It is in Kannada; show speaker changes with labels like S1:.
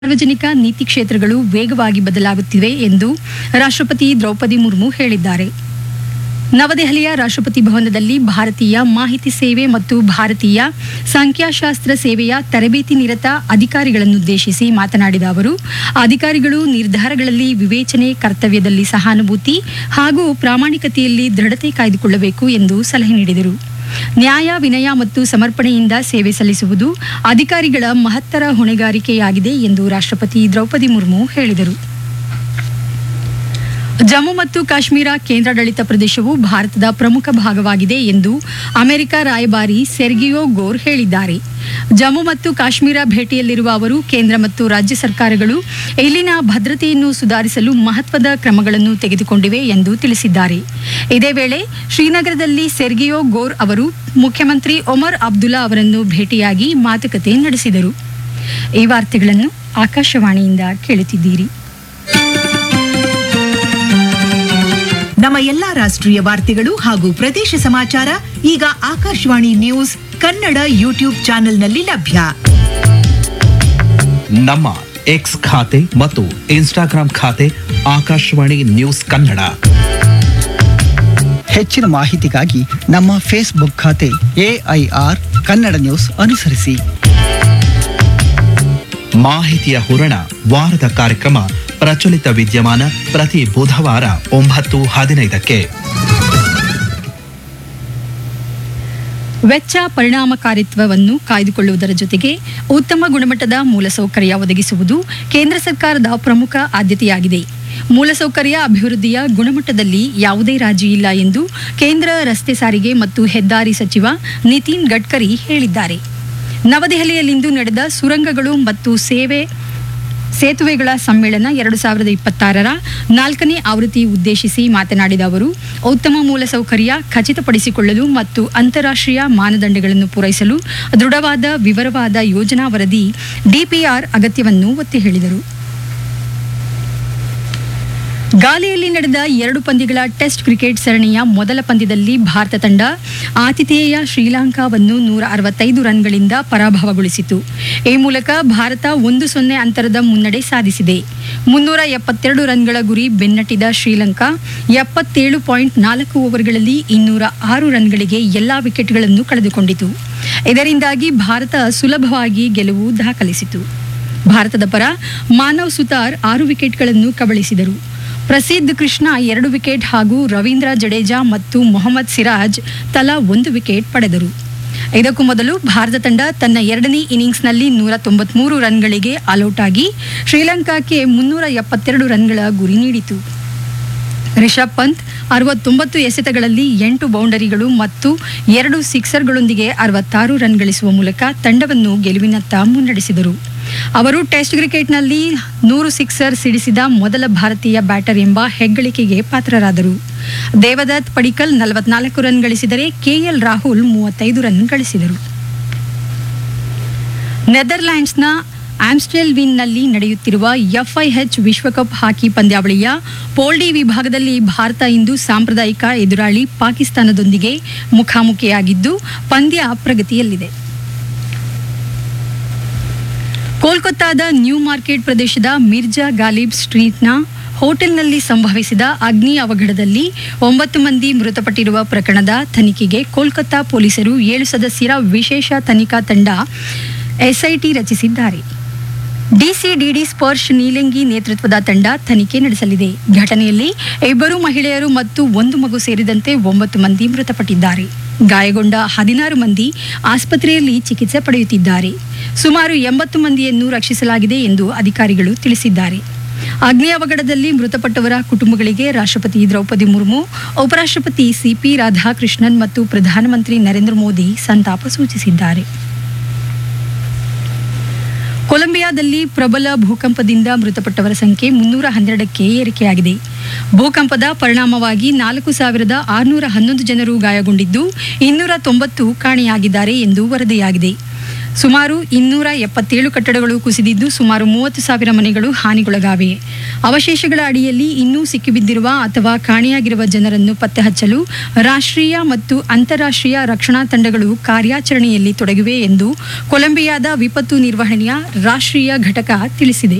S1: ಸಾರ್ವಜನಿಕ ನೀತಿ ಕ್ಷೇತ್ರಗಳು ವೇಗವಾಗಿ ಬದಲಾಗುತ್ತಿವೆ ಎಂದು ರಾಷ್ಟ್ರಪತಿ ದ್ರೌಪದಿ ಮುರ್ಮು ಹೇಳಿದ್ದಾರೆ ನವದೆಹಲಿಯ ರಾಷ್ಟ್ರಪತಿ ಭವನದಲ್ಲಿ ಭಾರತೀಯ ಮಾಹಿತಿ ಸೇವೆ ಮತ್ತು ಭಾರತೀಯ ಸಂಖ್ಯಾಶಾಸ್ತ್ರ ಸೇವೆಯ ತರಬೇತಿ ನಿರತ ಅಧಿಕಾರಿಗಳನ್ನುದ್ದೇಶಿಸಿ ಮಾತನಾಡಿದ ಅವರು ಅಧಿಕಾರಿಗಳು ನಿರ್ಧಾರಗಳಲ್ಲಿ ವಿವೇಚನೆ ಕರ್ತವ್ಯದಲ್ಲಿ ಸಹಾನುಭೂತಿ ಹಾಗೂ ಪ್ರಾಮಾಣಿಕತೆಯಲ್ಲಿ ದೃಢತೆ ಕಾಯ್ದುಕೊಳ್ಳಬೇಕು ಎಂದು ಸಲಹೆ ನೀಡಿದರು ನ್ಯಾಯ ವಿನಯ ಮತ್ತು ಸಮರ್ಪಣೆಯಿಂದ ಸೇವೆ ಸಲ್ಲಿಸುವುದು ಅಧಿಕಾರಿಗಳ ಮಹತ್ತರ ಹೊಣೆಗಾರಿಕೆಯಾಗಿದೆ ಎಂದು ರಾಷ್ಟ್ರಪತಿ ದ್ರೌಪದಿ ಮುರ್ಮು ಹೇಳಿದರು ಜಮ್ಮು ಮತ್ತು ಕಾಶ್ಮೀರ ಕೇಂದ್ರಾಡಳಿತ ಪ್ರದೇಶವು ಭಾರತದ ಪ್ರಮುಖ ಭಾಗವಾಗಿದೆ ಎಂದು ಅಮೆರಿಕ ರಾಯಭಾರಿ ಸೆರ್ಗಿಯೋ ಗೋರ್ ಹೇಳಿದ್ದಾರೆ ಜಮ್ಮು ಮತ್ತು ಕಾಶ್ಮೀರ ಭೇಟಿಯಲ್ಲಿರುವ ಅವರು ಕೇಂದ್ರ ಮತ್ತು ರಾಜ್ಯ ಸರ್ಕಾರಗಳು ಇಲ್ಲಿನ ಭದ್ರತೆಯನ್ನು ಸುಧಾರಿಸಲು ಮಹತ್ವದ ಕ್ರಮಗಳನ್ನು ತೆಗೆದುಕೊಂಡಿವೆ ಎಂದು ತಿಳಿಸಿದ್ದಾರೆ ಇದೇ ವೇಳೆ ಶ್ರೀನಗರದಲ್ಲಿ ಸೆರ್ಗಿಯೋ ಗೋರ್ ಅವರು ಮುಖ್ಯಮಂತ್ರಿ ಒಮರ್ ಅಬ್ದುಲ್ಲಾ ಅವರನ್ನು ಭೇಟಿಯಾಗಿ ಮಾತುಕತೆ ನಡೆಸಿದರು ಈ ವಾರ್ತೆಗಳನ್ನು ಆಕಾಶವಾಣಿಯಿಂದ ಕೇಳುತ್ತಿದ್ದೀರಿ
S2: ನಮ್ಮ ಎಲ್ಲಾ ರಾಷ್ಟ್ರೀಯ ವಾರ್ತೆಗಳು ಹಾಗೂ ಪ್ರದೇಶ ಸಮಾಚಾರ ಈಗ ಆಕಾಶವಾಣಿ ನ್ಯೂಸ್ ಕನ್ನಡ ಯೂಟ್ಯೂಬ್ ಚಾನೆಲ್ನಲ್ಲಿ ಲಭ್ಯ
S3: ನಮ್ಮ ಎಕ್ಸ್ ಖಾತೆ ಮತ್ತು ಇನ್ಸ್ಟಾಗ್ರಾಂ ಖಾತೆ ಆಕಾಶವಾಣಿ ನ್ಯೂಸ್ ಕನ್ನಡ
S4: ಹೆಚ್ಚಿನ ಮಾಹಿತಿಗಾಗಿ ನಮ್ಮ ಫೇಸ್ಬುಕ್ ಖಾತೆ ಎಐಆರ್ ಕನ್ನಡ ನ್ಯೂಸ್ ಅನುಸರಿಸಿ
S3: ಮಾಹಿತಿಯ ಹೂರಣ ವಾರದ ಕಾರ್ಯಕ್ರಮ ಪ್ರಚಲಿತ ವಿದ್ಯಮಾನ ಪ್ರತಿ ಬುಧವಾರ ಒಂಬತ್ತು ಹದಿನೈದಕ್ಕೆ
S1: ವೆಚ್ಚ ಪರಿಣಾಮಕಾರಿತ್ವವನ್ನು ಕಾಯ್ದುಕೊಳ್ಳುವುದರ ಜೊತೆಗೆ ಉತ್ತಮ ಗುಣಮಟ್ಟದ ಮೂಲಸೌಕರ್ಯ ಒದಗಿಸುವುದು ಕೇಂದ್ರ ಸರ್ಕಾರದ ಪ್ರಮುಖ ಆದ್ಯತೆಯಾಗಿದೆ ಮೂಲಸೌಕರ್ಯ ಅಭಿವೃದ್ಧಿಯ ಗುಣಮಟ್ಟದಲ್ಲಿ ಯಾವುದೇ ರಾಜಿ ಇಲ್ಲ ಎಂದು ಕೇಂದ್ರ ರಸ್ತೆ ಸಾರಿಗೆ ಮತ್ತು ಹೆದ್ದಾರಿ ಸಚಿವ ನಿತಿನ್ ಗಡ್ಕರಿ ಹೇಳಿದ್ದಾರೆ ನವದೆಹಲಿಯಲ್ಲಿಂದು ನಡೆದ ಸುರಂಗಗಳು ಮತ್ತು ಸೇವೆ ಸೇತುವೆಗಳ ಸಮ್ಮೇಳನ ಎರಡು ಸಾವಿರದ ಇಪ್ಪತ್ತಾರರ ನಾಲ್ಕನೇ ಆವೃತ್ತಿ ಉದ್ದೇಶಿಸಿ ಮಾತನಾಡಿದ ಅವರು ಉತ್ತಮ ಮೂಲಸೌಕರ್ಯ ಖಚಿತಪಡಿಸಿಕೊಳ್ಳಲು ಮತ್ತು ಅಂತಾರಾಷ್ಟ್ರೀಯ ಮಾನದಂಡಗಳನ್ನು ಪೂರೈಸಲು ದೃಢವಾದ ವಿವರವಾದ ಯೋಜನಾ ವರದಿ ಡಿಪಿಆರ್ ಅಗತ್ಯವನ್ನು ಒತ್ತಿ ಹೇಳಿದರು ಗಾಲಿಯಲ್ಲಿ ನಡೆದ ಎರಡು ಪಂದ್ಯಗಳ ಟೆಸ್ಟ್ ಕ್ರಿಕೆಟ್ ಸರಣಿಯ ಮೊದಲ ಪಂದ್ಯದಲ್ಲಿ ಭಾರತ ತಂಡ ಆತಿಥೇಯ ಶ್ರೀಲಂಕಾವನ್ನು ನೂರ ಅರವತ್ತೈದು ರನ್ಗಳಿಂದ ಪರಾಭವಗೊಳಿಸಿತು ಈ ಮೂಲಕ ಭಾರತ ಒಂದು ಸೊನ್ನೆ ಅಂತರದ ಮುನ್ನಡೆ ಸಾಧಿಸಿದೆ ಮುನ್ನೂರ ಎಪ್ಪತ್ತೆರಡು ರನ್ಗಳ ಗುರಿ ಬೆನ್ನಟ್ಟಿದ ಶ್ರೀಲಂಕಾ ಎಪ್ಪತ್ತೇಳು ಪಾಯಿಂಟ್ ನಾಲ್ಕು ಓವರ್ಗಳಲ್ಲಿ ಇನ್ನೂರ ಆರು ರನ್ಗಳಿಗೆ ಎಲ್ಲಾ ವಿಕೆಟ್ಗಳನ್ನು ಕಳೆದುಕೊಂಡಿತು ಇದರಿಂದಾಗಿ ಭಾರತ ಸುಲಭವಾಗಿ ಗೆಲುವು ದಾಖಲಿಸಿತು ಭಾರತದ ಪರ ಮಾನವ್ ಸುತಾರ್ ಆರು ವಿಕೆಟ್ಗಳನ್ನು ಕಬಳಿಸಿದರು ಪ್ರಸಿದ್ಧ ಕೃಷ್ಣ ಎರಡು ವಿಕೆಟ್ ಹಾಗೂ ರವೀಂದ್ರ ಜಡೇಜಾ ಮತ್ತು ಮೊಹಮ್ಮದ್ ಸಿರಾಜ್ ತಲಾ ಒಂದು ವಿಕೆಟ್ ಪಡೆದರು ಇದಕ್ಕೂ ಮೊದಲು ಭಾರತ ತಂಡ ತನ್ನ ಎರಡನೇ ಇನ್ನಿಂಗ್ಸ್ನಲ್ಲಿ ನೂರ ತೊಂಬತ್ಮೂರು ರನ್ಗಳಿಗೆ ಆಲ್ಔಟ್ ಆಗಿ ಶ್ರೀಲಂಕಾಕ್ಕೆ ಮುನ್ನೂರ ಎಪ್ಪತ್ತೆರಡು ರನ್ಗಳ ಗುರಿ ನೀಡಿತು ರಿಷಬ್ ಪಂತ್ ಅರವತ್ತೊಂಬತ್ತು ಎಸೆತಗಳಲ್ಲಿ ಎಂಟು ಬೌಂಡರಿಗಳು ಮತ್ತು ಎರಡು ಸಿಕ್ಸರ್ಗಳೊಂದಿಗೆ ಅರವತ್ತಾರು ರನ್ ಗಳಿಸುವ ಮೂಲಕ ತಂಡವನ್ನು ಗೆಲುವಿನತ್ತ ಮುನ್ನಡೆಸಿದರು ಅವರು ಟೆಸ್ಟ್ ಕ್ರಿಕೆಟ್ನಲ್ಲಿ ನೂರು ಸಿಕ್ಸರ್ ಸಿಡಿಸಿದ ಮೊದಲ ಭಾರತೀಯ ಬ್ಯಾಟರ್ ಎಂಬ ಹೆಗ್ಗಳಿಕೆಗೆ ಪಾತ್ರರಾದರು ದೇವದತ್ ಪಡಿಕಲ್ ನಲವತ್ನಾಲ್ಕು ರನ್ ಗಳಿಸಿದರೆ ಕೆಎಲ್ ರಾಹುಲ್ ಮೂವತ್ತೈದು ರನ್ ಗಳಿಸಿದರು ನೆದರ್ಲ್ಯಾಂಡ್ಸ್ನ ಆಮ್ಸ್ಟೆಲ್ ವಿನ್ನಲ್ಲಿ ನಡೆಯುತ್ತಿರುವ ಎಫ್ಐಎಚ್ ವಿಶ್ವಕಪ್ ಹಾಕಿ ಪಂದ್ಯಾವಳಿಯ ಪೋಲ್ಡಿ ವಿಭಾಗದಲ್ಲಿ ಭಾರತ ಇಂದು ಸಾಂಪ್ರದಾಯಿಕ ಎದುರಾಳಿ ಪಾಕಿಸ್ತಾನದೊಂದಿಗೆ ಮುಖಾಮುಖಿಯಾಗಿದ್ದು ಪಂದ್ಯ ಪ್ರಗತಿಯಲ್ಲಿದೆ ಕೋಲ್ಕತ್ತಾದ ನ್ಯೂ ಮಾರ್ಕೆಟ್ ಪ್ರದೇಶದ ಮಿರ್ಜಾ ಗಾಲಿಬ್ ಸ್ಟ್ರೀಟ್ನ ಹೋಟೆಲ್ನಲ್ಲಿ ಸಂಭವಿಸಿದ ಅಗ್ನಿ ಅವಘಡದಲ್ಲಿ ಒಂಬತ್ತು ಮಂದಿ ಮೃತಪಟ್ಟಿರುವ ಪ್ರಕರಣದ ತನಿಖೆಗೆ ಕೋಲ್ಕತ್ತಾ ಪೊಲೀಸರು ಏಳು ಸದಸ್ಯರ ವಿಶೇಷ ತನಿಖಾ ತಂಡ ಎಸ್ಐಟಿ ರಚಿಸಿದ್ದಾರೆ ಡಿಸಿಡಿಡಿ ಸ್ಪರ್ಶ್ ನೀಲಂಗಿ ನೇತೃತ್ವದ ತಂಡ ತನಿಖೆ ನಡೆಸಲಿದೆ ಘಟನೆಯಲ್ಲಿ ಇಬ್ಬರು ಮಹಿಳೆಯರು ಮತ್ತು ಒಂದು ಮಗು ಸೇರಿದಂತೆ ಒಂಬತ್ತು ಮಂದಿ ಮೃತಪಟ್ಟಿದ್ದಾರೆ ಗಾಯಗೊಂಡ ಹದಿನಾರು ಮಂದಿ ಆಸ್ಪತ್ರೆಯಲ್ಲಿ ಚಿಕಿತ್ಸೆ ಪಡೆಯುತ್ತಿದ್ದಾರೆ ಸುಮಾರು ಎಂಬತ್ತು ಮಂದಿಯನ್ನು ರಕ್ಷಿಸಲಾಗಿದೆ ಎಂದು ಅಧಿಕಾರಿಗಳು ತಿಳಿಸಿದ್ದಾರೆ ಅಗ್ನಿ ಅವಘಡದಲ್ಲಿ ಮೃತಪಟ್ಟವರ ಕುಟುಂಬಗಳಿಗೆ ರಾಷ್ಟ್ರಪತಿ ದ್ರೌಪದಿ ಮುರ್ಮು ಉಪರಾಷ್ಟ್ರಪತಿ ಸಿಪಿ ರಾಧಾಕೃಷ್ಣನ್ ಮತ್ತು ಪ್ರಧಾನಮಂತ್ರಿ ನರೇಂದ್ರ ಮೋದಿ ಸಂತಾಪ ಸೂಚಿಸಿದ್ದಾರೆ ಕೊಲಂಬಿಯಾದಲ್ಲಿ ಪ್ರಬಲ ಭೂಕಂಪದಿಂದ ಮೃತಪಟ್ಟವರ ಸಂಖ್ಯೆ ಮುನ್ನೂರ ಹನ್ನೆರಡಕ್ಕೆ ಏರಿಕೆಯಾಗಿದೆ ಭೂಕಂಪದ ಪರಿಣಾಮವಾಗಿ ನಾಲ್ಕು ಸಾವಿರದ ಆರುನೂರ ಹನ್ನೊಂದು ಜನರು ಗಾಯಗೊಂಡಿದ್ದು ಇನ್ನೂರ ತೊಂಬತ್ತು ಕಾಣೆಯಾಗಿದ್ದಾರೆ ಎಂದು ವರದಿಯಾಗಿದೆ ಸುಮಾರು ಇನ್ನೂರ ಎಪ್ಪತ್ತೇಳು ಕಟ್ಟಡಗಳು ಕುಸಿದಿದ್ದು ಸುಮಾರು ಮೂವತ್ತು ಸಾವಿರ ಮನೆಗಳು ಹಾನಿಗೊಳಗಾಗಿವೆ ಅವಶೇಷಗಳ ಅಡಿಯಲ್ಲಿ ಇನ್ನೂ ಸಿಕ್ಕಿಬಿದ್ದಿರುವ ಅಥವಾ ಕಾಣೆಯಾಗಿರುವ ಜನರನ್ನು ಪತ್ತೆ ಹಚ್ಚಲು ರಾಷ್ಟ್ರೀಯ ಮತ್ತು ಅಂತಾರಾಷ್ಟ್ರೀಯ ರಕ್ಷಣಾ ತಂಡಗಳು ಕಾರ್ಯಾಚರಣೆಯಲ್ಲಿ ತೊಡಗಿವೆ ಎಂದು ಕೊಲಂಬಿಯಾದ ವಿಪತ್ತು ನಿರ್ವಹಣೆಯ ರಾಷ್ಟ್ರೀಯ ಘಟಕ ತಿಳಿಸಿದೆ